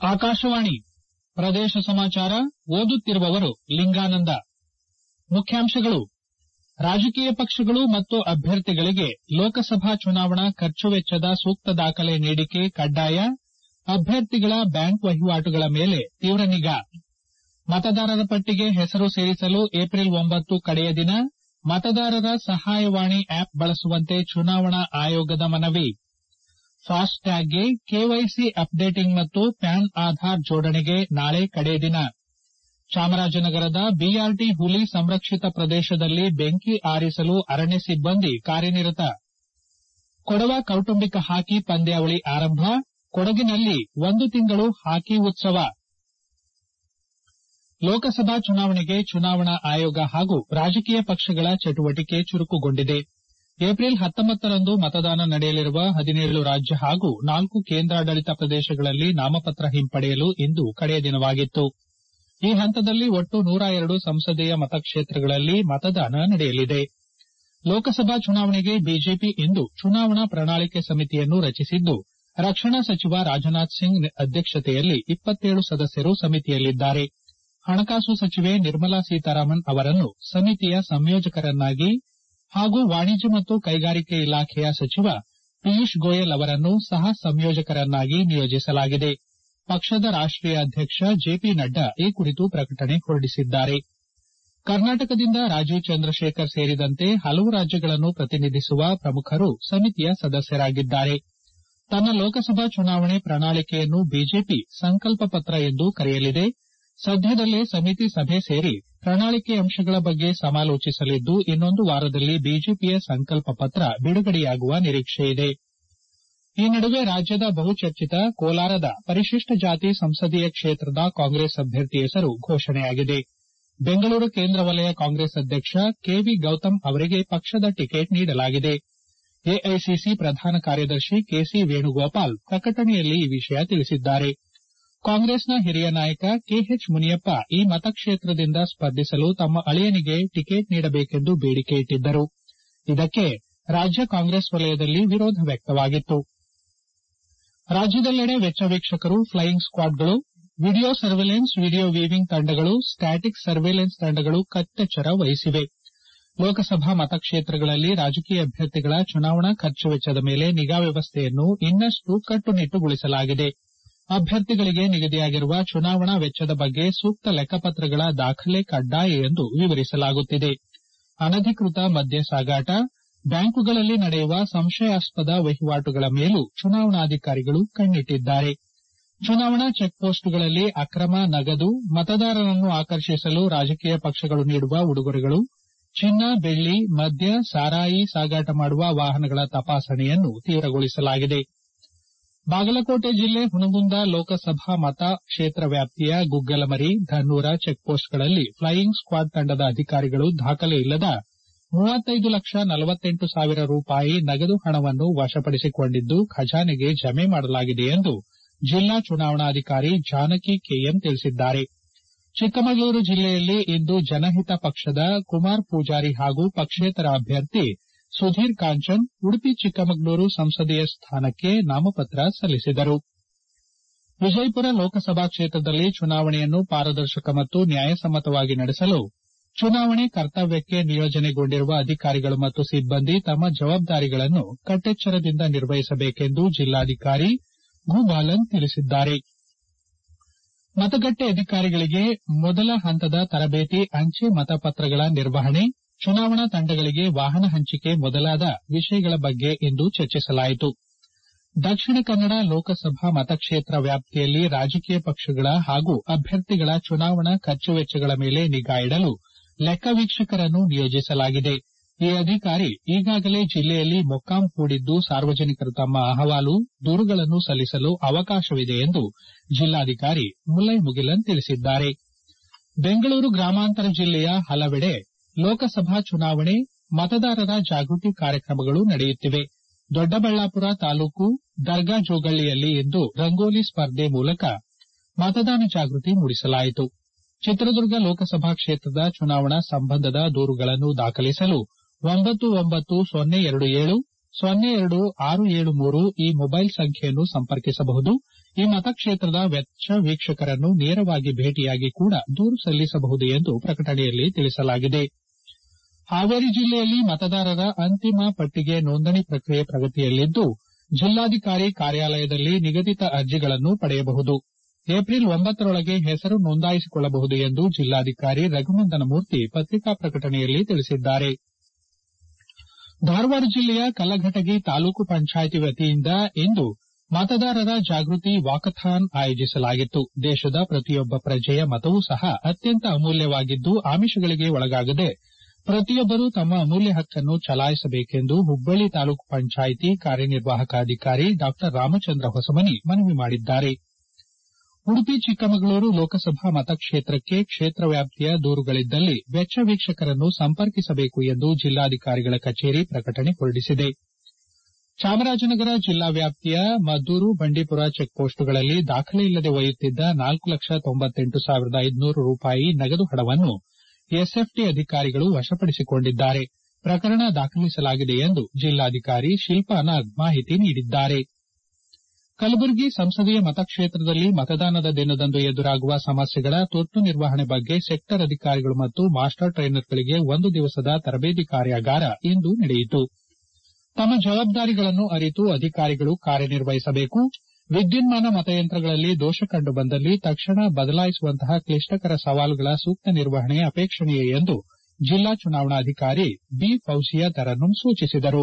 ಆಕಾಶವಾಣಿ ಪ್ರದೇಶ ಸಮಾಚಾರ ಓದುತ್ತಿರುವವರು ಲಿಂಗಾನಂದ ಮುಖ್ಯಾಂಶಗಳು ರಾಜಕೀಯ ಪಕ್ಷಗಳು ಮತ್ತು ಅಭ್ಯರ್ಥಿಗಳಿಗೆ ಲೋಕಸಭಾ ಚುನಾವಣಾ ಖರ್ಚು ವೆಚ್ಚದ ಸೂಕ್ತ ದಾಖಲೆ ನೀಡಿಕೆ ಕಡ್ಡಾಯ ಅಭ್ಯರ್ಥಿಗಳ ಬ್ಯಾಂಕ್ ವಹಿವಾಟುಗಳ ಮೇಲೆ ತೀವ್ರ ನಿಗಾ ಮತದಾರರ ಪಟ್ಟಿಗೆ ಹೆಸರು ಸೇರಿಸಲು ಏಪ್ರಿಲ್ ಒಂಬತ್ತು ಕಡೆಯ ದಿನ ಮತದಾರರ ಸಹಾಯವಾಣಿ ಆಪ್ ಬಳಸುವಂತೆ ಚುನಾವಣಾ ಆಯೋಗದ ಮನವಿ ಫಾಸ್ಟ್ಟ್ಯಾಗ್ಗೆ ಕೆವೈಸಿ ಅಪ್ಡೇಟಿಂಗ್ ಮತ್ತು ಪ್ಯಾನ್ ಆಧಾರ್ ಜೋಡಣೆಗೆ ನಾಳೆ ಕಡೇ ದಿನ ಚಾಮರಾಜನಗರದ ಬಿಆರ್ಟಿ ಹುಲಿ ಸಂರಕ್ಷಿತ ಪ್ರದೇಶದಲ್ಲಿ ಬೆಂಕಿ ಆರಿಸಲು ಅರಣ್ಯ ಸಿಬ್ಬಂದಿ ಕಾರ್ಯನಿರತ ಕೊಡವ ಕೌಟುಂಬಿಕ ಹಾಕಿ ಪಂದ್ಯಾವಳಿ ಆರಂಭ ಕೊಡಗಿನಲ್ಲಿ ಒಂದು ತಿಂಗಳು ಹಾಕಿ ಉತ್ಸವ ಲೋಕಸಭಾ ಚುನಾವಣೆಗೆ ಚುನಾವಣಾ ಆಯೋಗ ಹಾಗೂ ರಾಜಕೀಯ ಪಕ್ಷಗಳ ಚಟುವಟಿಕೆ ಚುರುಕುಗೊಂಡಿದೆ ಏಪ್ರಿಲ್ ಹತ್ತೊಂಬತ್ತರಂದು ಮತದಾನ ನಡೆಯಲಿರುವ ಹದಿನೇಳು ರಾಜ್ಯ ಹಾಗೂ ನಾಲ್ಕು ಕೇಂದ್ರಾಡಳಿತ ಪ್ರದೇಶಗಳಲ್ಲಿ ನಾಮಪತ್ರ ಹಿಂಪಡೆಯಲು ಇಂದು ಕಡೆಯ ದಿನವಾಗಿತ್ತು ಈ ಹಂತದಲ್ಲಿ ಒಟ್ಟು ನೂರ ಎರಡು ಸಂಸದೀಯ ಮತಕ್ಷೇತ್ರಗಳಲ್ಲಿ ಮತದಾನ ನಡೆಯಲಿದೆ ಲೋಕಸಭಾ ಚುನಾವಣೆಗೆ ಬಿಜೆಪಿ ಇಂದು ಚುನಾವಣಾ ಪ್ರಣಾಳಿಕೆ ಸಮಿತಿಯನ್ನು ರಚಿಸಿದ್ದು ರಕ್ಷಣಾ ಸಚಿವ ರಾಜನಾಥ್ ಸಿಂಗ್ ಅಧ್ಯಕ್ಷತೆಯಲ್ಲಿ ಇಪ್ಪತ್ತೇಳು ಸದಸ್ಯರು ಸಮಿತಿಯಲ್ಲಿದ್ದಾರೆ ಹಣಕಾಸು ಸಚಿವೆ ನಿರ್ಮಲಾ ಸೀತಾರಾಮನ್ ಅವರನ್ನು ಸಮಿತಿಯ ಸಂಯೋಜಕರನ್ನಾಗಿ ಹಾಗೂ ವಾಣಿಜ್ಯ ಮತ್ತು ಕೈಗಾರಿಕೆ ಇಲಾಖೆಯ ಸಚಿವ ಪಿಯೂಷ್ ಗೋಯಲ್ ಅವರನ್ನು ಸಹ ಸಂಯೋಜಕರನ್ನಾಗಿ ನಿಯೋಜಿಸಲಾಗಿದೆ ಪಕ್ಷದ ರಾಷ್ಟೀಯ ಅಧ್ಯಕ್ಷ ಜೆಪಿ ನಡ್ಡಾ ಈ ಕುರಿತು ಪ್ರಕಟಣೆ ಹೊರಡಿಸಿದ್ದಾರೆ ಕರ್ನಾಟಕದಿಂದ ರಾಜೀವ್ ಚಂದ್ರಶೇಖರ್ ಸೇರಿದಂತೆ ಹಲವು ರಾಜ್ಯಗಳನ್ನು ಪ್ರತಿನಿಧಿಸುವ ಪ್ರಮುಖರು ಸಮಿತಿಯ ಸದಸ್ಯರಾಗಿದ್ದಾರೆ ತನ್ನ ಲೋಕಸಭಾ ಚುನಾವಣೆ ಪ್ರಣಾಳಿಕೆಯನ್ನು ಬಿಜೆಪಿ ಸಂಕಲ್ಪ ಪತ್ರ ಎಂದು ಕರೆಯಲಿದೆ ಸದ್ಯದಲ್ಲೇ ಸಮಿತಿ ಸಭೆ ಸೇರಿ ಪ್ರಣಾಳಿಕೆ ಅಂಶಗಳ ಬಗ್ಗೆ ಸಮಾಲೋಚಿಸಲಿದ್ದು ಇನ್ನೊಂದು ವಾರದಲ್ಲಿ ಬಿಜೆಪಿಯ ಸಂಕಲ್ಪ ಪತ್ರ ಬಿಡುಗಡೆಯಾಗುವ ನಿರೀಕ್ಷೆಯಿದೆ ಈ ನಡುವೆ ರಾಜ್ಯದ ಬಹುಚರ್ಚಿತ ಕೋಲಾರದ ಪರಿಶಿಷ್ಟ ಜಾತಿ ಸಂಸದೀಯ ಕ್ಷೇತ್ರದ ಕಾಂಗ್ರೆಸ್ ಅಭ್ಯರ್ಥಿ ಹೆಸರು ಘೋಷಣೆಯಾಗಿದೆ ಬೆಂಗಳೂರು ಕೇಂದ್ರ ವಲಯ ಕಾಂಗ್ರೆಸ್ ಅಧ್ಯಕ್ಷ ಕೆವಿ ಗೌತಮ್ ಅವರಿಗೆ ಪಕ್ಷದ ಟಿಕೆಟ್ ನೀಡಲಾಗಿದೆ ಎಐಸಿಸಿ ಪ್ರಧಾನ ಕಾರ್ಯದರ್ಶಿ ಕೆಸಿ ವೇಣುಗೋಪಾಲ್ ಪ್ರಕಟಣೆಯಲ್ಲಿ ಈ ವಿಷಯ ತಿಳಿಸಿದ್ದಾರೆ ಕಾಂಗ್ರೆಸ್ನ ಹಿರಿಯ ನಾಯಕ ಕೆಎಚ್ ಮುನಿಯಪ್ಪ ಈ ಮತಕ್ಷೇತ್ರದಿಂದ ಸ್ಪರ್ಧಿಸಲು ತಮ್ಮ ಅಳಿಯನಿಗೆ ಟಿಕೆಟ್ ನೀಡಬೇಕೆಂದು ಬೇಡಿಕೆ ಇಟ್ಟಿದ್ದರು ಇದಕ್ಕೆ ರಾಜ್ಯ ಕಾಂಗ್ರೆಸ್ ವಲಯದಲ್ಲಿ ವಿರೋಧ ವ್ಯಕ್ತವಾಗಿತ್ತು ರಾಜ್ಯದೆಲ್ಲೆಡೆ ವೆಚ್ಚ ವೀಕ್ಷಕರು ಫ್ಲೈಯಿಂಗ್ ಸ್ಕ್ವಾಡ್ಗಳು ವಿಡಿಯೋ ಸರ್ವೆಲೆನ್ಸ್ ವಿಡಿಯೋ ವೀವಿಂಗ್ ತಂಡಗಳು ಸ್ಟ್ಯಾಟಿಕ್ ಸರ್ವೆಲೆನ್ಸ್ ತಂಡಗಳು ಕಟ್ಟೆಚ್ಚರ ವಹಿಸಿವೆ ಲೋಕಸಭಾ ಮತಕ್ಷೇತ್ರಗಳಲ್ಲಿ ರಾಜಕೀಯ ಅಭ್ಯರ್ಥಿಗಳ ಚುನಾವಣಾ ಖರ್ಚು ವೆಚ್ಚದ ಮೇಲೆ ನಿಗಾ ವ್ಯವಸ್ಥೆಯನ್ನು ಇನ್ನಷ್ಟು ಕಟ್ಟುನಿಟ್ಟುಗೊಳಿಸಲಾಗಿದೆ ಅಭ್ಯರ್ಥಿಗಳಿಗೆ ನಿಗದಿಯಾಗಿರುವ ಚುನಾವಣಾ ವೆಚ್ಚದ ಬಗ್ಗೆ ಸೂಕ್ತ ಲೆಕ್ಕಪತ್ರಗಳ ದಾಖಲೆ ಕಡ್ಡಾಯ ಎಂದು ವಿವರಿಸಲಾಗುತ್ತಿದೆ ಅನಧಿಕೃತ ಮದ್ಯ ಸಾಗಾಟ ಬ್ಯಾಂಕುಗಳಲ್ಲಿ ನಡೆಯುವ ಸಂಶಯಾಸ್ಪದ ವಹಿವಾಟುಗಳ ಮೇಲೂ ಚುನಾವಣಾಧಿಕಾರಿಗಳು ಕಣ್ಣಿಟ್ಟಿದ್ದಾರೆ ಚುನಾವಣಾ ಚೆಕ್ಪೋಸ್ಟ್ಗಳಲ್ಲಿ ಅಕ್ರಮ ನಗದು ಮತದಾರರನ್ನು ಆಕರ್ಷಿಸಲು ರಾಜಕೀಯ ಪಕ್ಷಗಳು ನೀಡುವ ಉಡುಗೊರೆಗಳು ಚಿನ್ನ ಬೆಳ್ಳಿ ಮದ್ಯ ಸಾರಾಯಿ ಸಾಗಾಟ ಮಾಡುವ ವಾಹನಗಳ ತಪಾಸಣೆಯನ್ನು ತೀವ್ರಗೊಳಿಸಲಾಗಿದೆ ಬಾಗಲಕೋಟೆ ಜಿಲ್ಲೆ ಹುನಗುಂದ ಲೋಕಸಭಾ ಮತ ಕ್ಷೇತ್ರ ವ್ಯಾಪ್ತಿಯ ಗುಗ್ಗಲಮರಿ ಧನ್ನೂರ ಚೆಕ್ಪೋಸ್ಟ್ಗಳಲ್ಲಿ ಫ್ಲೈಯಿಂಗ್ ಸ್ಕ್ವಾಡ್ ತಂಡದ ಅಧಿಕಾರಿಗಳು ದಾಖಲೆ ಇಲ್ಲದ ಮೂವತ್ತೈದು ಲಕ್ಷ ನಲವತ್ತೆಂಟು ಸಾವಿರ ರೂಪಾಯಿ ನಗದು ಹಣವನ್ನು ವಶಪಡಿಸಿಕೊಂಡಿದ್ದು ಖಜಾನೆಗೆ ಜಮೆ ಮಾಡಲಾಗಿದೆ ಎಂದು ಜಿಲ್ಲಾ ಚುನಾವಣಾಧಿಕಾರಿ ಜಾನಕಿ ಕೆಎಂ ತಿಳಿಸಿದ್ದಾರೆ ಚಿಕ್ಕಮಗಳೂರು ಜಿಲ್ಲೆಯಲ್ಲಿ ಇಂದು ಜನಹಿತ ಪಕ್ಷದ ಕುಮಾರ್ ಪೂಜಾರಿ ಹಾಗೂ ಪಕ್ಷೇತರ ಅಭ್ಯರ್ಥಿ ಸುಧೀರ್ ಕಾಂಚನ್ ಉಡುಪಿ ಚಿಕ್ಕಮಗಳೂರು ಸಂಸದೀಯ ಸ್ಥಾನಕ್ಕೆ ನಾಮಪತ್ರ ಸಲ್ಲಿಸಿದರು ವಿಜಯಪುರ ಲೋಕಸಭಾ ಕ್ಷೇತ್ರದಲ್ಲಿ ಚುನಾವಣೆಯನ್ನು ಪಾರದರ್ಶಕ ಮತ್ತು ನ್ಯಾಯಸಮ್ಮತವಾಗಿ ನಡೆಸಲು ಚುನಾವಣೆ ಕರ್ತವ್ಯಕ್ಕೆ ನಿಯೋಜನೆಗೊಂಡಿರುವ ಅಧಿಕಾರಿಗಳು ಮತ್ತು ಸಿಬ್ಬಂದಿ ತಮ್ಮ ಜವಾಬ್ದಾರಿಗಳನ್ನು ಕಟ್ಟೆಚ್ಚರದಿಂದ ನಿರ್ವಹಿಸಬೇಕೆಂದು ಜಿಲ್ಲಾಧಿಕಾರಿ ಭೂಬಾಲನ್ ತಿಳಿಸಿದ್ದಾರೆ ಮತಗಟ್ಟೆ ಅಧಿಕಾರಿಗಳಿಗೆ ಮೊದಲ ಹಂತದ ತರಬೇತಿ ಅಂಚೆ ಮತಪತ್ರಗಳ ನಿರ್ವಹಣೆ ಚುನಾವಣಾ ತಂಡಗಳಿಗೆ ವಾಹನ ಹಂಚಿಕೆ ಮೊದಲಾದ ವಿಷಯಗಳ ಬಗ್ಗೆ ಇಂದು ಚರ್ಚಿಸಲಾಯಿತು ದಕ್ಷಿಣ ಕನ್ನಡ ಲೋಕಸಭಾ ಮತಕ್ಷೇತ್ರ ವ್ಯಾಪ್ತಿಯಲ್ಲಿ ರಾಜಕೀಯ ಪಕ್ಷಗಳ ಹಾಗೂ ಅಭ್ಯರ್ಥಿಗಳ ಚುನಾವಣಾ ಖರ್ಚು ವೆಚ್ಚಗಳ ಮೇಲೆ ನಿಗಾ ಇಡಲು ಲೆಕ್ಕ ವೀಕ್ಷಕರನ್ನು ನಿಯೋಜಿಸಲಾಗಿದೆ ಈ ಅಧಿಕಾರಿ ಈಗಾಗಲೇ ಜಿಲ್ಲೆಯಲ್ಲಿ ಮೊಕ್ಕಾಂ ಹೂಡಿದ್ದು ಸಾರ್ವಜನಿಕರು ತಮ್ಮ ಅಹವಾಲು ದೂರುಗಳನ್ನು ಸಲ್ಲಿಸಲು ಅವಕಾಶವಿದೆ ಎಂದು ಜಿಲ್ಲಾಧಿಕಾರಿ ಮುಲೈ ಮುಗಿಲನ್ ತಿಳಿಸಿದ್ದಾರೆ ಬೆಂಗಳೂರು ಗ್ರಾಮಾಂತರ ಜಿಲ್ಲೆಯ ಹಲವೆಡೆ ಲೋಕಸಭಾ ಚುನಾವಣೆ ಮತದಾರರ ಜಾಗೃತಿ ಕಾರ್ಯಕ್ರಮಗಳು ನಡೆಯುತ್ತಿವೆ ದೊಡ್ಡಬಳ್ಳಾಪುರ ತಾಲೂಕು ದರ್ಗಾ ಜೋಗಳ್ಳಿಯಲ್ಲಿ ಇಂದು ರಂಗೋಲಿ ಸ್ಪರ್ಧೆ ಮೂಲಕ ಮತದಾನ ಜಾಗೃತಿ ಮೂಡಿಸಲಾಯಿತು ಚಿತ್ರದುರ್ಗ ಲೋಕಸಭಾ ಕ್ಷೇತ್ರದ ಚುನಾವಣಾ ಸಂಬಂಧದ ದೂರುಗಳನ್ನು ದಾಖಲಿಸಲು ಒಂಬತ್ತು ಒಂಬತ್ತು ಸೊನ್ನೆ ಎರಡು ಏಳು ಸೊನ್ನೆ ಎರಡು ಆರು ಏಳು ಮೂರು ಈ ಮೊಬೈಲ್ ಸಂಖ್ಯೆಯನ್ನು ಸಂಪರ್ಕಿಸಬಹುದು ಈ ಮತಕ್ಷೇತ್ರದ ವೆಚ್ಚ ವೀಕ್ಷಕರನ್ನು ನೇರವಾಗಿ ಭೇಟಿಯಾಗಿ ಕೂಡ ದೂರು ಸಲ್ಲಿಸಬಹುದು ಎಂದು ಪ್ರಕಟಣೆಯಲ್ಲಿ ತಿಳಿಸಲಾಗಿದೆ ಹಾವೇರಿ ಜಿಲ್ಲೆಯಲ್ಲಿ ಮತದಾರರ ಅಂತಿಮ ಪಟ್ಟಿಗೆ ನೋಂದಣಿ ಪ್ರಕ್ರಿಯೆ ಪ್ರಗತಿಯಲ್ಲಿದ್ದು ಜಿಲ್ಲಾಧಿಕಾರಿ ಕಾರ್ಯಾಲಯದಲ್ಲಿ ನಿಗದಿತ ಅರ್ಜಿಗಳನ್ನು ಪಡೆಯಬಹುದು ಏಪ್ರಿಲ್ ಒಂಬತ್ತರೊಳಗೆ ಹೆಸರು ನೋಂದಾಯಿಸಿಕೊಳ್ಳಬಹುದು ಎಂದು ಜಿಲ್ಲಾಧಿಕಾರಿ ರಘುನಂದನ ಮೂರ್ತಿ ಪತ್ರಿಕಾ ಪ್ರಕಟಣೆಯಲ್ಲಿ ತಿಳಿಸಿದ್ದಾರೆ ಧಾರವಾಡ ಜಿಲ್ಲೆಯ ಕಲ್ಲಘಟಗಿ ತಾಲೂಕು ಪಂಚಾಯಿತಿ ವತಿಯಿಂದ ಇಂದು ಮತದಾರರ ಜಾಗೃತಿ ವಾಕಥಾನ್ ಆಯೋಜಿಸಲಾಗಿತ್ತು ದೇಶದ ಪ್ರತಿಯೊಬ್ಬ ಪ್ರಜೆಯ ಮತವೂ ಸಹ ಅತ್ಯಂತ ಅಮೂಲ್ಯವಾಗಿದ್ದು ಆಮಿಷಗಳಿಗೆ ಒಳಗಾಗದೆ ಪ್ರತಿಯೊಬ್ಬರೂ ತಮ್ಮ ಅಮೂಲ್ಯ ಹಕ್ಕನ್ನು ಚಲಾಯಿಸಬೇಕೆಂದು ಹುಬ್ಬಳ್ಳಿ ತಾಲೂಕು ಪಂಚಾಯಿತಿ ಕಾರ್ಯನಿರ್ವಾಹಕ ಅಧಿಕಾರಿ ಡಾ ರಾಮಚಂದ್ರ ಹೊಸಮನಿ ಮನವಿ ಮಾಡಿದ್ದಾರೆ ಉಡುಪಿ ಚಿಕ್ಕಮಗಳೂರು ಲೋಕಸಭಾ ಮತಕ್ಷೇತ್ರಕ್ಕೆ ಕ್ಷೇತ್ರ ವ್ಯಾಪ್ತಿಯ ದೂರುಗಳಿದ್ದಲ್ಲಿ ವೆಚ್ಚ ವೀಕ್ಷಕರನ್ನು ಸಂಪರ್ಕಿಸಬೇಕು ಎಂದು ಜಿಲ್ಲಾಧಿಕಾರಿಗಳ ಕಚೇರಿ ಪ್ರಕಟಣೆ ಹೊರಡಿಸಿದೆ ಚಾಮರಾಜನಗರ ಜಿಲ್ಲಾ ವ್ಯಾಪ್ತಿಯ ಮದ್ದೂರು ಬಂಡೀಪುರ ಚೆಕ್ಪೋಸ್ಟ್ಗಳಲ್ಲಿ ದಾಖಲೆಯಿಲ್ಲದೆ ಒಯ್ಯುತ್ತಿದ್ದ ನಾಲ್ಕು ಲಕ್ಷ ತೊಂಬತ್ತೆಂಟು ಸಾವಿರದ ಐದುನೂರು ರೂಪಾಯಿ ನಗದು ಹಣವನ್ನು ಎಸ್ಎಫ್ಟಿ ಅಧಿಕಾರಿಗಳು ವಶಪಡಿಸಿಕೊಂಡಿದ್ದಾರೆ ಪ್ರಕರಣ ದಾಖಲಿಸಲಾಗಿದೆ ಎಂದು ಜಿಲ್ಲಾಧಿಕಾರಿ ಶಿಲ್ಪಾ ನಾಗ್ ಮಾಹಿತಿ ನೀಡಿದ್ದಾರೆ ಕಲಬುರಗಿ ಸಂಸದೀಯ ಮತಕ್ಷೇತ್ರದಲ್ಲಿ ಮತದಾನದ ದಿನದಂದು ಎದುರಾಗುವ ಸಮಸ್ಯೆಗಳ ತುರ್ತು ನಿರ್ವಹಣೆ ಬಗ್ಗೆ ಸೆಕ್ಟರ್ ಅಧಿಕಾರಿಗಳು ಮತ್ತು ಮಾಸ್ಟರ್ ಟ್ರೈನರ್ಗಳಿಗೆ ಒಂದು ದಿವಸದ ತರಬೇತಿ ಕಾರ್ಯಾಗಾರ ಇಂದು ನಡೆಯಿತು ತಮ್ಮ ಜವಾಬ್ದಾರಿಗಳನ್ನು ಅರಿತು ಅಧಿಕಾರಿಗಳು ಕಾರ್ಯನಿರ್ವಹಿಸಬೇಕು ವಿದ್ಯುನ್ಮಾನ ಮತಯಂತ್ರಗಳಲ್ಲಿ ದೋಷ ಕಂಡು ಬಂದಲ್ಲಿ ತಕ್ಷಣ ಬದಲಾಯಿಸುವಂತಹ ಕ್ಲಿಷ್ಟಕರ ಸವಾಲುಗಳ ಸೂಕ್ತ ನಿರ್ವಹಣೆ ಅಪೇಕ್ಷಣೀಯ ಎಂದು ಜಿಲ್ಲಾ ಚುನಾವಣಾಧಿಕಾರಿ ಬಿ ಫೌಜಿಯಾ ತರನ್ನುಮ್ ಸೂಚಿಸಿದರು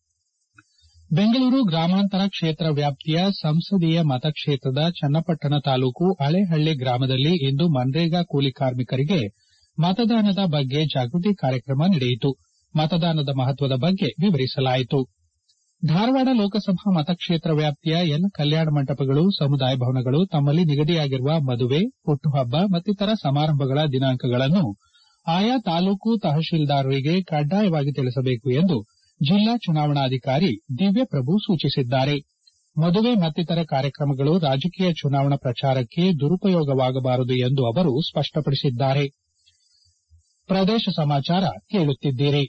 ಬೆಂಗಳೂರು ಗ್ರಾಮಾಂತರ ಕ್ಷೇತ್ರ ವ್ಯಾಪ್ತಿಯ ಸಂಸದೀಯ ಮತಕ್ಷೇತ್ರದ ಚನ್ನಪಟ್ಟಣ ತಾಲೂಕು ಹಳೇಹಳ್ಳಿ ಗ್ರಾಮದಲ್ಲಿ ಇಂದು ಮನ್ರೇಗಾ ಕೂಲಿ ಕಾರ್ಮಿಕರಿಗೆ ಮತದಾನದ ಬಗ್ಗೆ ಜಾಗೃತಿ ಕಾರ್ಯಕ್ರಮ ನಡೆಯಿತು ಮತದಾನದ ಮಹತ್ವದ ಬಗ್ಗೆ ವಿವರಿಸಲಾಯಿತು ಧಾರವಾಡ ಲೋಕಸಭಾ ಮತಕ್ಷೇತ್ರ ವ್ಯಾಪ್ತಿಯ ಎಲ್ಲ ಕಲ್ಯಾಣ ಮಂಟಪಗಳು ಸಮುದಾಯ ಭವನಗಳು ತಮ್ಮಲ್ಲಿ ನಿಗದಿಯಾಗಿರುವ ಮದುವೆ ಹುಟ್ಟುಹಬ್ಬ ಮತ್ತಿತರ ಸಮಾರಂಭಗಳ ದಿನಾಂಕಗಳನ್ನು ಆಯಾ ತಾಲೂಕು ತಹಶೀಲ್ದಾರರಿಗೆ ಕಡ್ಡಾಯವಾಗಿ ತಿಳಿಸಬೇಕು ಎಂದು ಜಿಲ್ಲಾ ಚುನಾವಣಾಧಿಕಾರಿ ದಿವ್ಯಪ್ರಭು ಸೂಚಿಸಿದ್ದಾರೆ ಮದುವೆ ಮತ್ತಿತರ ಕಾರ್ಯಕ್ರಮಗಳು ರಾಜಕೀಯ ಚುನಾವಣಾ ಪ್ರಚಾರಕ್ಕೆ ದುರುಪಯೋಗವಾಗಬಾರದು ಎಂದು ಅವರು ಸ್ಪಷ್ಟಪಡಿಸಿದ್ದಾರೆ ಪ್ರದೇಶ ಸಮಾಚಾರ ಕೇಳುತ್ತಿದ್ದೀರಿ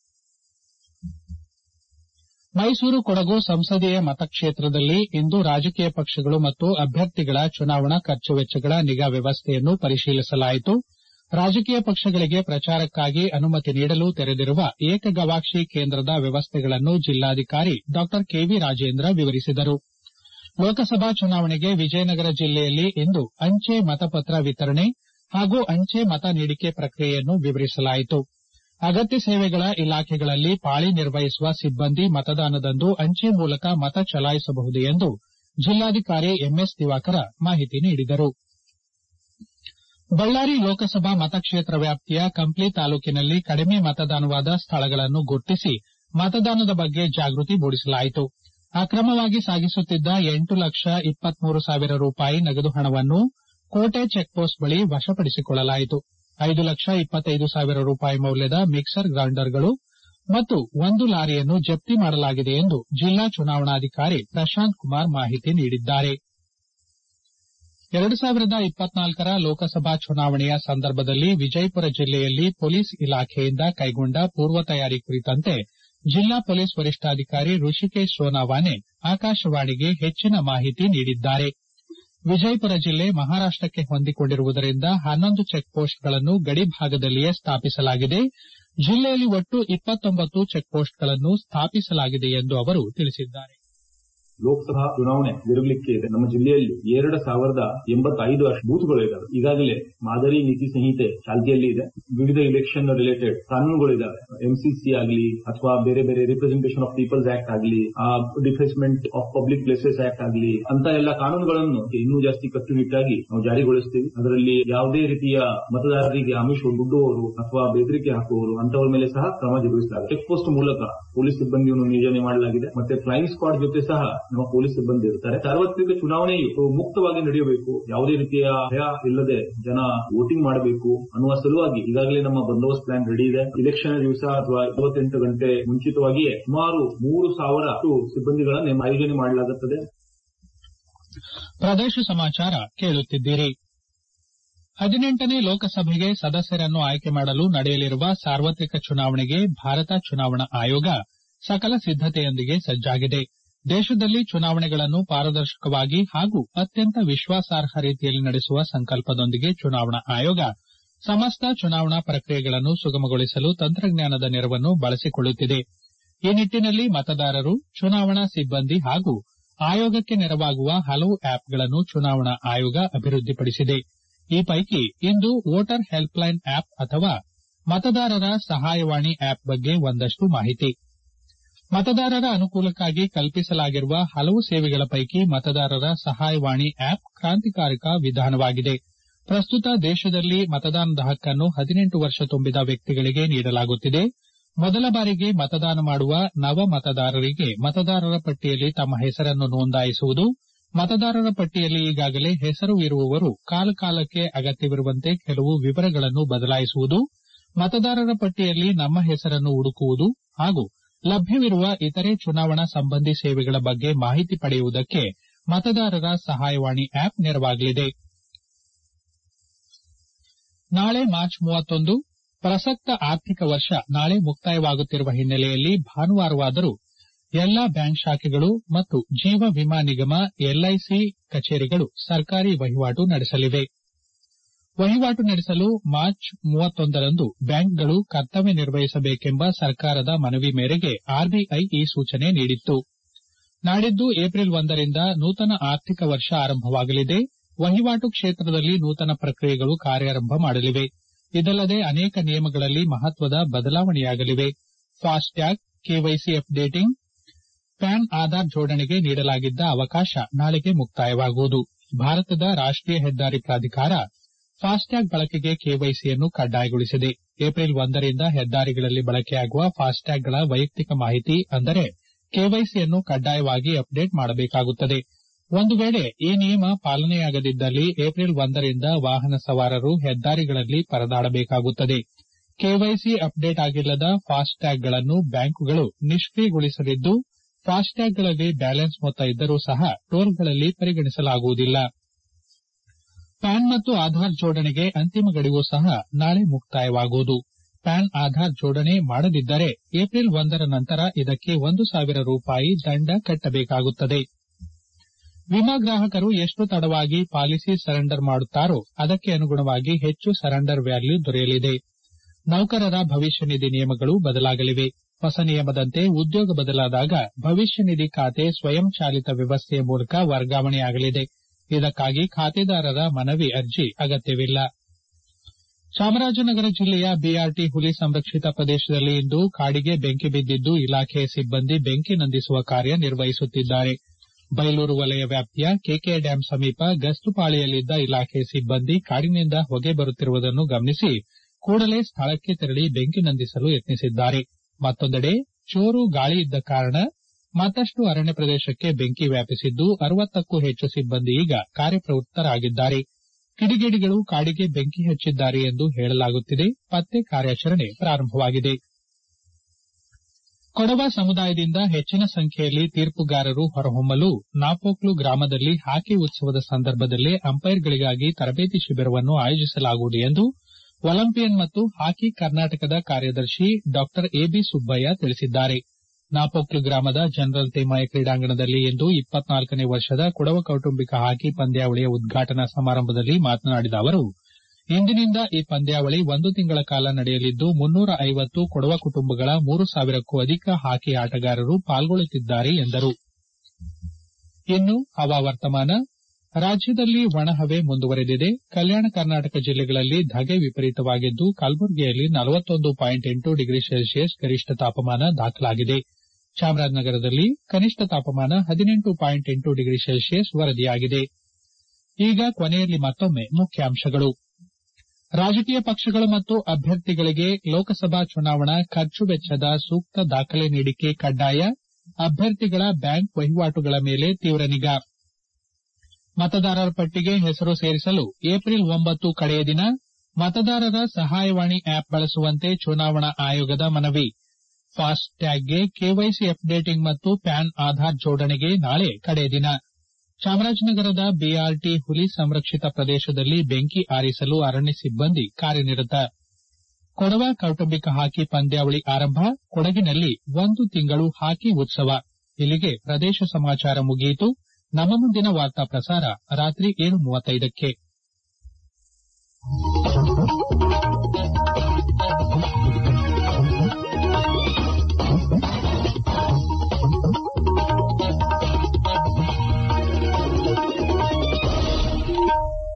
ಮೈಸೂರು ಕೊಡಗು ಸಂಸದೀಯ ಮತಕ್ಷೇತ್ರದಲ್ಲಿ ಇಂದು ರಾಜಕೀಯ ಪಕ್ಷಗಳು ಮತ್ತು ಅಭ್ಯರ್ಥಿಗಳ ಚುನಾವಣಾ ಖರ್ಚು ವೆಚ್ಚಗಳ ನಿಗಾ ವ್ಯವಸ್ಥೆಯನ್ನು ಪರಿಶೀಲಿಸಲಾಯಿತು ರಾಜಕೀಯ ಪಕ್ಷಗಳಿಗೆ ಪ್ರಚಾರಕ್ಕಾಗಿ ಅನುಮತಿ ನೀಡಲು ತೆರೆದಿರುವ ಏಕಗವಾಕ್ಷಿ ಕೇಂದ್ರದ ವ್ಯವಸ್ಥೆಗಳನ್ನು ಜಿಲ್ಲಾಧಿಕಾರಿ ಡಾ ಕೆವಿ ರಾಜೇಂದ್ರ ವಿವರಿಸಿದರು ಲೋಕಸಭಾ ಚುನಾವಣೆಗೆ ವಿಜಯನಗರ ಜಿಲ್ಲೆಯಲ್ಲಿ ಇಂದು ಅಂಚೆ ಮತಪತ್ರ ವಿತರಣೆ ಹಾಗೂ ಅಂಚೆ ಮತ ನೀಡಿಕೆ ಪ್ರಕ್ರಿಯೆಯನ್ನು ವಿವರಿಸಲಾಯಿತು ಅಗತ್ಯ ಸೇವೆಗಳ ಇಲಾಖೆಗಳಲ್ಲಿ ಪಾಳಿ ನಿರ್ವಹಿಸುವ ಸಿಬ್ಬಂದಿ ಮತದಾನದಂದು ಅಂಚೆ ಮೂಲಕ ಮತ ಚಲಾಯಿಸಬಹುದು ಎಂದು ಜಿಲ್ಲಾಧಿಕಾರಿ ಎಂಎಸ್ ದಿವಾಕರ ಮಾಹಿತಿ ನೀಡಿದರು ಬಳ್ಳಾರಿ ಲೋಕಸಭಾ ಮತಕ್ಷೇತ್ರ ವ್ಯಾಪ್ತಿಯ ಕಂಪ್ಲಿ ತಾಲೂಕಿನಲ್ಲಿ ಕಡಿಮೆ ಮತದಾನವಾದ ಸ್ಥಳಗಳನ್ನು ಗುರುತಿಸಿ ಮತದಾನದ ಬಗ್ಗೆ ಜಾಗೃತಿ ಮೂಡಿಸಲಾಯಿತು ಅಕ್ರಮವಾಗಿ ಸಾಗಿಸುತ್ತಿದ್ದ ಎಂಟು ಲಕ್ಷ ಇಪ್ಪತ್ಮೂರು ಸಾವಿರ ರೂಪಾಯಿ ನಗದು ಹಣವನ್ನು ಕೋಟೆ ಚೆಕ್ಪೋಸ್ಟ್ ಬಳಿ ವಶಪಡಿಸಿಕೊಳ್ಳಲಾಯಿತು ಐದು ಲಕ್ಷ ಇಪ್ಪತ್ತೈದು ಸಾವಿರ ರೂಪಾಯಿ ಮೌಲ್ಯದ ಮಿಕ್ಸರ್ ಗ್ರೈಂಡರ್ಗಳು ಮತ್ತು ಒಂದು ಲಾರಿಯನ್ನು ಜಪ್ತಿ ಮಾಡಲಾಗಿದೆ ಎಂದು ಜಿಲ್ಲಾ ಚುನಾವಣಾಧಿಕಾರಿ ಪ್ರಶಾಂತ್ ಕುಮಾರ್ ಮಾಹಿತಿ ನೀಡಿದ್ದಾರೆ ಎರಡು ಸಾವಿರದ ಇಪ್ಪತ್ನಾಲ್ಕರ ಲೋಕಸಭಾ ಚುನಾವಣೆಯ ಸಂದರ್ಭದಲ್ಲಿ ವಿಜಯಪುರ ಜಿಲ್ಲೆಯಲ್ಲಿ ಪೊಲೀಸ್ ಇಲಾಖೆಯಿಂದ ಕೈಗೊಂಡ ಪೂರ್ವ ತಯಾರಿ ಕುರಿತಂತೆ ಜಿಲ್ಲಾ ಪೊಲೀಸ್ ವರಿಷ್ಠಾಧಿಕಾರಿ ಋಷಿಕೇಶ್ ಸೋನಾವಾನೆ ಆಕಾಶವಾಣಿಗೆ ಹೆಚ್ಚಿನ ಮಾಹಿತಿ ನೀಡಿದ್ದಾರೆ ವಿಜಯಪುರ ಜಿಲ್ಲೆ ಮಹಾರಾಷ್ಟಕ್ಕೆ ಹೊಂದಿಕೊಂಡಿರುವುದರಿಂದ ಹನ್ನೊಂದು ಚೆಕ್ಪೋಸ್ಟ್ಗಳನ್ನು ಗಡಿ ಭಾಗದಲ್ಲಿಯೇ ಸ್ಥಾಪಿಸಲಾಗಿದೆ ಜಿಲ್ಲೆಯಲ್ಲಿ ಒಟ್ಟು ಇಪ್ಪತ್ತೊಂಬತ್ತು ಚೆಕ್ಪೋಸ್ಟ್ಗಳನ್ನು ಸ್ಥಾಪಿಸಲಾಗಿದೆ ಎಂದು ಅವರು ತಿಳಿಸಿದ್ದಾರೆ ಲೋಕಸಭಾ ಚುನಾವಣೆ ಜರುಗಲಿಕ್ಕೆ ಇದೆ ನಮ್ಮ ಜಿಲ್ಲೆಯಲ್ಲಿ ಎರಡು ಸಾವಿರದ ಎಂಬತ್ತೈದು ಅಷ್ಟು ಬೂತ್ಗಳು ಇದಾವೆ ಈಗಾಗಲೇ ಮಾದರಿ ನೀತಿ ಸಂಹಿತೆ ಚಾಲ್ತಿಯಲ್ಲಿ ಇದೆ ವಿವಿಧ ಇಲೆಕ್ಷನ್ ರಿಲೇಟೆಡ್ ಕಾನೂನುಗಳಿದಾವೆ ಎಂಸಿಸಿ ಆಗಲಿ ಅಥವಾ ಬೇರೆ ಬೇರೆ ರಿಪ್ರೆಸೆಂಟೇಷನ್ ಆಫ್ ಪೀಪಲ್ಸ್ ಆಕ್ಟ್ ಆಗಲಿ defacement of public places act ಆಗಲಿ ಅಂತ ಎಲ್ಲ ಕಾನೂನುಗಳನ್ನು ಇನ್ನೂ ಜಾಸ್ತಿ ಕಟ್ಟುನಿಟ್ಟಾಗಿ ನಾವು ಜಾರಿಗೊಳಿಸ್ತೀವಿ ಅದರಲ್ಲಿ ಯಾವುದೇ ರೀತಿಯ ಮತದಾರರಿಗೆ ಆಮಿಷ ದುಡ್ಡುವವರು ಅಥವಾ ಬೆದರಿಕೆ ಹಾಕುವವರು ಅಂತವರ ಮೇಲೆ ಸಹ ಕ್ರಮ ಜರುಗಿಸಲಾಗಿದೆ ಚೆಕ್ ಪೋಸ್ಟ್ ಮೂಲಕ ಪೊಲೀಸ್ ಸಿಬ್ಬಂದಿಯನ್ನು ನಿಯೋಜನೆ ಮಾಡಲಾಗಿದೆ ಮತ್ತೆ ಫ್ಲೈಯಿಂಗ್ ಸ್ಕ್ವಾಡ್ ಜೊತೆ ಸಹ ನಮ್ಮ ಪೊಲೀಸ್ ಸಿಬ್ಬಂದಿ ಇರ್ತಾರೆ ಸಾರ್ವತ್ರಿಕ ಚುನಾವಣೆಯು ಮುಕ್ತವಾಗಿ ನಡೆಯಬೇಕು ಯಾವುದೇ ರೀತಿಯ ಭಯ ಇಲ್ಲದೆ ಜನ ವೋಟಿಂಗ್ ಮಾಡಬೇಕು ಅನ್ನುವ ಸಲುವಾಗಿ ಈಗಾಗಲೇ ನಮ್ಮ ಬಂದೋಬಸ್ತ್ ಪ್ಲಾನ್ ರೆಡಿ ಇದೆ ಇಲೆಕ್ಷನ್ ದಿವಸ ಅಥವಾ ಇಪ್ಪತ್ತೆಂಟು ಗಂಟೆ ಮುಂಚಿತವಾಗಿಯೇ ಸುಮಾರು ಮೂರು ಸಾವಿರ ಸಿಬ್ಬಂದಿಗಳನ್ನು ಆಯೋಜನೆ ಮಾಡಲಾಗುತ್ತದೆ ಪ್ರದೇಶ ಸಮಾಚಾರ ಕೇಳುತ್ತಿದ್ದೀರಿ ಹದಿನೆಂಟನೇ ಲೋಕಸಭೆಗೆ ಸದಸ್ಯರನ್ನು ಆಯ್ಕೆ ಮಾಡಲು ನಡೆಯಲಿರುವ ಸಾರ್ವತ್ರಿಕ ಚುನಾವಣೆಗೆ ಭಾರತ ಚುನಾವಣಾ ಆಯೋಗ ಸಕಲ ಸಿದ್ದತೆಯೊಂದಿಗೆ ಸಜ್ಜಾಗಿದೆ ದೇಶದಲ್ಲಿ ಚುನಾವಣೆಗಳನ್ನು ಪಾರದರ್ಶಕವಾಗಿ ಹಾಗೂ ಅತ್ಯಂತ ವಿಶ್ವಾಸಾರ್ಹ ರೀತಿಯಲ್ಲಿ ನಡೆಸುವ ಸಂಕಲ್ಪದೊಂದಿಗೆ ಚುನಾವಣಾ ಆಯೋಗ ಸಮಸ್ತ ಚುನಾವಣಾ ಪ್ರಕ್ರಿಯೆಗಳನ್ನು ಸುಗಮಗೊಳಿಸಲು ತಂತ್ರಜ್ಞಾನದ ನೆರವನ್ನು ಬಳಸಿಕೊಳ್ಳುತ್ತಿದೆ ಈ ನಿಟ್ಟಿನಲ್ಲಿ ಮತದಾರರು ಚುನಾವಣಾ ಸಿಬ್ಬಂದಿ ಹಾಗೂ ಆಯೋಗಕ್ಕೆ ನೆರವಾಗುವ ಹಲವು ಆಪ್ಗಳನ್ನು ಚುನಾವಣಾ ಆಯೋಗ ಅಭಿವೃದ್ಧಿಪಡಿಸಿದೆ ಈ ಪೈಕಿ ಇಂದು ವೋಟರ್ ಹೆಲ್ಪ್ಲೈನ್ ಆಪ್ ಅಥವಾ ಮತದಾರರ ಸಹಾಯವಾಣಿ ಆಪ್ ಬಗ್ಗೆ ಒಂದಷ್ಟು ಮಾಹಿತಿ ಮತದಾರರ ಅನುಕೂಲಕ್ಕಾಗಿ ಕಲ್ಪಿಸಲಾಗಿರುವ ಹಲವು ಸೇವೆಗಳ ಪೈಕಿ ಮತದಾರರ ಸಹಾಯವಾಣಿ ಆಪ್ ಕ್ರಾಂತಿಕಾರಕ ವಿಧಾನವಾಗಿದೆ ಪ್ರಸ್ತುತ ದೇಶದಲ್ಲಿ ಮತದಾನದ ಹಕ್ಕನ್ನು ಹದಿನೆಂಟು ವರ್ಷ ತುಂಬಿದ ವ್ಯಕ್ತಿಗಳಿಗೆ ನೀಡಲಾಗುತ್ತಿದೆ ಮೊದಲ ಬಾರಿಗೆ ಮತದಾನ ಮಾಡುವ ನವ ಮತದಾರರಿಗೆ ಮತದಾರರ ಪಟ್ಟಿಯಲ್ಲಿ ತಮ್ಮ ಹೆಸರನ್ನು ನೋಂದಾಯಿಸುವುದು ಮತದಾರರ ಪಟ್ಟಿಯಲ್ಲಿ ಈಗಾಗಲೇ ಹೆಸರು ಇರುವವರು ಕಾಲಕಾಲಕ್ಕೆ ಅಗತ್ಯವಿರುವಂತೆ ಕೆಲವು ವಿವರಗಳನ್ನು ಬದಲಾಯಿಸುವುದು ಮತದಾರರ ಪಟ್ಟಿಯಲ್ಲಿ ನಮ್ಮ ಹೆಸರನ್ನು ಹುಡುಕುವುದು ಹಾಗೂ ಲಭ್ಯವಿರುವ ಇತರೆ ಚುನಾವಣಾ ಸಂಬಂಧಿ ಸೇವೆಗಳ ಬಗ್ಗೆ ಮಾಹಿತಿ ಪಡೆಯುವುದಕ್ಕೆ ಮತದಾರರ ಸಹಾಯವಾಣಿ ಆಪ್ ನೆರವಾಗಲಿದೆ ನಾಳೆ ಮಾರ್ಚ್ ಮೂವತ್ತೊಂದು ಪ್ರಸಕ್ತ ಆರ್ಥಿಕ ವರ್ಷ ನಾಳೆ ಮುಕ್ತಾಯವಾಗುತ್ತಿರುವ ಹಿನ್ನೆಲೆಯಲ್ಲಿ ಭಾನುವಾರವಾದರೂ ಎಲ್ಲಾ ಬ್ಯಾಂಕ್ ಶಾಖೆಗಳು ಮತ್ತು ಜೀವ ವಿಮಾ ನಿಗಮ ಎಲ್ಐಸಿ ಕಚೇರಿಗಳು ಸರ್ಕಾರಿ ವಹಿವಾಟು ನಡೆಸಲಿವೆ ವಹಿವಾಟು ನಡೆಸಲು ಮಾರ್ಚ್ ಮೂವತ್ತೊಂದರಂದು ಬ್ಯಾಂಕ್ಗಳು ಕರ್ತವ್ಯ ನಿರ್ವಹಿಸಬೇಕೆಂಬ ಸರ್ಕಾರದ ಮನವಿ ಮೇರೆಗೆ ಆರ್ಬಿಐ ಈ ಸೂಚನೆ ನೀಡಿತ್ತು ನಾಡಿದ್ದು ಏಪ್ರಿಲ್ ಒಂದರಿಂದ ನೂತನ ಆರ್ಥಿಕ ವರ್ಷ ಆರಂಭವಾಗಲಿದೆ ವಹಿವಾಟು ಕ್ಷೇತ್ರದಲ್ಲಿ ನೂತನ ಪ್ರಕ್ರಿಯೆಗಳು ಕಾರ್ಯಾರಂಭ ಮಾಡಲಿವೆ ಇದಲ್ಲದೆ ಅನೇಕ ನಿಯಮಗಳಲ್ಲಿ ಮಹತ್ವದ ಬದಲಾವಣೆಯಾಗಲಿವೆ FASTag KYC updating PAN Aadhaar ಜೋಡಣೆಗೆ ನೀಡಲಾಗಿದ್ದ ಅವಕಾಶ ನಾಳೆಗೆ ಮುಕ್ತಾಯವಾಗುವುದು ಭಾರತದ ರಾಷ್ಟೀಯ ಹೆದ್ದಾರಿ ಪ್ರಾಧಿಕಾರ ಫಾಸ್ಟ್ಟ್ಯಾಗ್ ಬಳಕೆಗೆ ಕೆವೈಸಿಯನ್ನು ಕಡ್ಡಾಯಗೊಳಿಸಿದೆ ಏಪ್ರಿಲ್ ಒಂದರಿಂದ ಹೆದ್ದಾರಿಗಳಲ್ಲಿ ಬಳಕೆಯಾಗುವ ಫಾಸ್ಟ್ಟ್ಯಾಗ್ಗಳ ವೈಯಕ್ತಿಕ ಮಾಹಿತಿ ಅಂದರೆ ಕೆವೈಸಿಯನ್ನು ಕಡ್ಡಾಯವಾಗಿ ಅಪ್ಡೇಟ್ ಮಾಡಬೇಕಾಗುತ್ತದೆ ಒಂದು ವೇಳೆ ಈ ನಿಯಮ ಪಾಲನೆಯಾಗದಿದ್ದಲ್ಲಿ ಏಪ್ರಿಲ್ ಒಂದರಿಂದ ವಾಹನ ಸವಾರರು ಹೆದ್ದಾರಿಗಳಲ್ಲಿ ಪರದಾಡಬೇಕಾಗುತ್ತದೆ ಕೆವೈಸಿ ಅಪ್ಡೇಟ್ ಆಗಿಲ್ಲದ ಫಾಸ್ಟ್ಟ್ಯಾಗ್ಗಳನ್ನು ಬ್ಯಾಂಕುಗಳು ನಿಷ್ಕಿಯಗೊಳಿಸಲಿದ್ದು ಫಾಸ್ಟ್ಟ್ಯಾಗ್ಗಳಲ್ಲಿ ಬ್ಯಾಲೆನ್ಸ್ ಮೊತ್ತ ಇದ್ದರೂ ಸಹ ಟೋಲ್ಗಳಲ್ಲಿ ಪರಿಗಣಿಸಲಾಗುವುದಿಲ್ಲ ಪ್ಯಾನ್ ಮತ್ತು ಆಧಾರ್ ಜೋಡಣೆಗೆ ಅಂತಿಮ ಗಡುವು ಸಹ ನಾಳೆ ಮುಕ್ತಾಯವಾಗುವುದು ಪ್ಯಾನ್ ಆಧಾರ್ ಜೋಡಣೆ ಮಾಡದಿದ್ದರೆ ಏಪ್ರಿಲ್ ಒಂದರ ನಂತರ ಇದಕ್ಕೆ ಒಂದು ಸಾವಿರ ರೂಪಾಯಿ ದಂಡ ಕಟ್ಟಬೇಕಾಗುತ್ತದೆ ವಿಮಾ ಗ್ರಾಹಕರು ಎಷ್ಟು ತಡವಾಗಿ ಪಾಲಿಸಿ ಸರೆಂಡರ್ ಮಾಡುತ್ತಾರೋ ಅದಕ್ಕೆ ಅನುಗುಣವಾಗಿ ಹೆಚ್ಚು ಸರೆಂಡರ್ ವ್ಯಾಲ್ಯೂ ದೊರೆಯಲಿದೆ ನೌಕರರ ಭವಿಷ್ಯ ನಿಧಿ ನಿಯಮಗಳು ಬದಲಾಗಲಿವೆ ಹೊಸ ನಿಯಮದಂತೆ ಉದ್ಯೋಗ ಬದಲಾದಾಗ ಭವಿಷ್ಯ ನಿಧಿ ಖಾತೆ ಸ್ವಯಂ ಚಾಲಿತ ವ್ಯವಸ್ಥೆಯ ಮೂಲಕ ವರ್ಗಾವಣೆಯಾಗಲಿದೆ ಇದಕ್ಕಾಗಿ ಖಾತೆದಾರರ ಮನವಿ ಅರ್ಜಿ ಅಗತ್ಯವಿಲ್ಲ ಚಾಮರಾಜನಗರ ಜಿಲ್ಲೆಯ ಬಿಆರ್ಟಿ ಹುಲಿ ಸಂರಕ್ಷಿತ ಪ್ರದೇಶದಲ್ಲಿ ಇಂದು ಕಾಡಿಗೆ ಬೆಂಕಿ ಬಿದ್ದಿದ್ದು ಇಲಾಖೆಯ ಸಿಬ್ಬಂದಿ ಬೆಂಕಿ ನಂದಿಸುವ ಕಾರ್ಯ ನಿರ್ವಹಿಸುತ್ತಿದ್ದಾರೆ ಬೈಲೂರು ವಲಯ ವ್ಯಾಪ್ತಿಯ ಕೆಕೆ ಡ್ಯಾಂ ಸಮೀಪ ಗಸ್ತು ಪಾಳಿಯಲ್ಲಿದ್ದ ಇಲಾಖೆ ಸಿಬ್ಬಂದಿ ಕಾಡಿನಿಂದ ಹೊಗೆ ಬರುತ್ತಿರುವುದನ್ನು ಗಮನಿಸಿ ಕೂಡಲೇ ಸ್ಥಳಕ್ಕೆ ತೆರಳಿ ಬೆಂಕಿ ನಂದಿಸಲು ಯತ್ನಿಸಿದ್ದಾರೆ ಮತ್ತೊಂದೆಡೆ ಜೋರು ಗಾಳಿ ಇದ್ದ ಕಾರಣ ಮತ್ತಷ್ಟು ಅರಣ್ಯ ಪ್ರದೇಶಕ್ಕೆ ಬೆಂಕಿ ವ್ಯಾಪಿಸಿದ್ದು ಅರವತ್ತಕ್ಕೂ ಹೆಚ್ಚು ಸಿಬ್ಬಂದಿ ಈಗ ಕಾರ್ಯಪ್ರವೃತ್ತರಾಗಿದ್ದಾರೆ ಕಿಡಿಗೇಡಿಗಳು ಕಾಡಿಗೆ ಬೆಂಕಿ ಹಚ್ಚಿದ್ದಾರೆ ಎಂದು ಹೇಳಲಾಗುತ್ತಿದೆ ಪತ್ತೆ ಕಾರ್ಯಾಚರಣೆ ಪ್ರಾರಂಭವಾಗಿದೆ ಕೊಡವ ಸಮುದಾಯದಿಂದ ಹೆಚ್ಚಿನ ಸಂಖ್ಯೆಯಲ್ಲಿ ತೀರ್ಪುಗಾರರು ಹೊರಹೊಮ್ಮಲು ನಾಪೋಕ್ಲು ಗ್ರಾಮದಲ್ಲಿ ಹಾಕಿ ಉತ್ಸವದ ಸಂದರ್ಭದಲ್ಲೇ ಅಂಪೈರ್ಗಳಿಗಾಗಿ ತರಬೇತಿ ಶಿಬಿರವನ್ನು ಆಯೋಜಿಸಲಾಗುವುದು ಎಂದು ಒಲಿಂಪಿಯನ್ ಮತ್ತು ಹಾಕಿ ಕರ್ನಾಟಕದ ಕಾರ್ಯದರ್ಶಿ ಡಾ ಎಬಿ ಸುಬ್ಬಯ್ಯ ತಿಳಿಸಿದ್ದಾರೆ ನಾಪೋಕ್ಲು ಗ್ರಾಮದ ಜನರಲ್ ತೇಮಾಯ ಕ್ರೀಡಾಂಗಣದಲ್ಲಿ ಇಂದು ಇಪ್ಪತ್ನಾಲ್ಕನೇ ವರ್ಷದ ಕೊಡವ ಕೌಟುಂಬಿಕ ಹಾಕಿ ಪಂದ್ಯಾವಳಿಯ ಉದ್ಘಾಟನಾ ಸಮಾರಂಭದಲ್ಲಿ ಮಾತನಾಡಿದ ಅವರು ಇಂದಿನಿಂದ ಈ ಪಂದ್ಯಾವಳಿ ಒಂದು ತಿಂಗಳ ಕಾಲ ನಡೆಯಲಿದ್ದು ಮುನ್ನೂರ ಐವತ್ತು ಕೊಡವ ಕುಟುಂಬಗಳ ಮೂರು ಸಾವಿರಕ್ಕೂ ಅಧಿಕ ಹಾಕಿ ಆಟಗಾರರು ಪಾಲ್ಗೊಳ್ಳುತ್ತಿದ್ದಾರೆ ಎಂದರು ಇನ್ನು ಹವಾವರ್ತಮಾನ ರಾಜ್ಯದಲ್ಲಿ ಒಣಹವೆ ಮುಂದುವರೆದಿದೆ ಕಲ್ಯಾಣ ಕರ್ನಾಟಕ ಜಿಲ್ಲೆಗಳಲ್ಲಿ ಧಗೆ ವಿಪರೀತವಾಗಿದ್ದು ಕಲಬುರಗಿಯಲ್ಲಿ ನಲವತ್ತೊಂದು ಪಾಯಿಂಟ್ ಎಂಟು ಡಿಗ್ರಿ ಸೆಲ್ಸಿಯಸ್ ಗರಿಷ್ಠ ತಾಪಮಾನ ದಾಖಲಾಗಿದೆ ಚಾಮರಾಜನಗರದಲ್ಲಿ ಕನಿಷ್ಠ ತಾಪಮಾನ ಹದಿನೆಂಟು ಪಾಯಿಂಟ್ ಎಂಟು ಡಿಗ್ರಿ ಸೆಲ್ಸಿಯಸ್ ವರದಿಯಾಗಿದೆ ಈಗ ಕೊನೆಯಲ್ಲಿ ಮತ್ತೊಮ್ಮೆ ಮುಖ್ಯಾಂಶಗಳು ರಾಜಕೀಯ ಪಕ್ಷಗಳು ಮತ್ತು ಅಭ್ಯರ್ಥಿಗಳಿಗೆ ಲೋಕಸಭಾ ಚುನಾವಣಾ ಖರ್ಚು ವೆಚ್ಚದ ಸೂಕ್ತ ದಾಖಲೆ ನೀಡಿಕೆ ಕಡ್ಡಾಯ ಅಭ್ಯರ್ಥಿಗಳ ಬ್ಯಾಂಕ್ ವಹಿವಾಟುಗಳ ಮೇಲೆ ತೀವ್ರ ನಿಗಾ ಮತದಾರರ ಪಟ್ಟಿಗೆ ಹೆಸರು ಸೇರಿಸಲು ಏಪ್ರಿಲ್ ಒಂಬತ್ತು ಕಡೆಯ ದಿನ ಮತದಾರರ ಸಹಾಯವಾಣಿ ಆಪ್ ಬಳಸುವಂತೆ ಚುನಾವಣಾ ಆಯೋಗದ ಮನವಿ ಫಾಸ್ಟ್ಟ್ಯಾಗ್ಗೆ ಕೆವೈಸಿ ಅಪ್ಡೇಟಿಂಗ್ ಮತ್ತು ಪ್ಯಾನ್ ಆಧಾರ್ ಜೋಡಣೆಗೆ ನಾಳೆ ಕಡೆ ದಿನ ಚಾಮರಾಜನಗರದ ಬಿಆರ್ಟಿ ಹುಲಿ ಸಂರಕ್ಷಿತ ಪ್ರದೇಶದಲ್ಲಿ ಬೆಂಕಿ ಆರಿಸಲು ಅರಣ್ಯ ಸಿಬ್ಬಂದಿ ಕಾರ್ಯನಿರತ ಕೊಡವ ಕೌಟುಂಬಿಕ ಹಾಕಿ ಪಂದ್ಯಾವಳಿ ಆರಂಭ ಕೊಡಗಿನಲ್ಲಿ ಒಂದು ತಿಂಗಳು ಹಾಕಿ ಉತ್ಸವ ಇಲ್ಲಿಗೆ ಪ್ರದೇಶ ಸಮಾಚಾರ ಮುಗಿಯಿತು ನಮ್ಮ ಮುಂದಿನ ವಾರ್ತಾ ಪ್ರಸಾರ ರಾತ್ರಿ ಏಳು ಮೂವತ್ತೈದಕ್ಕೆ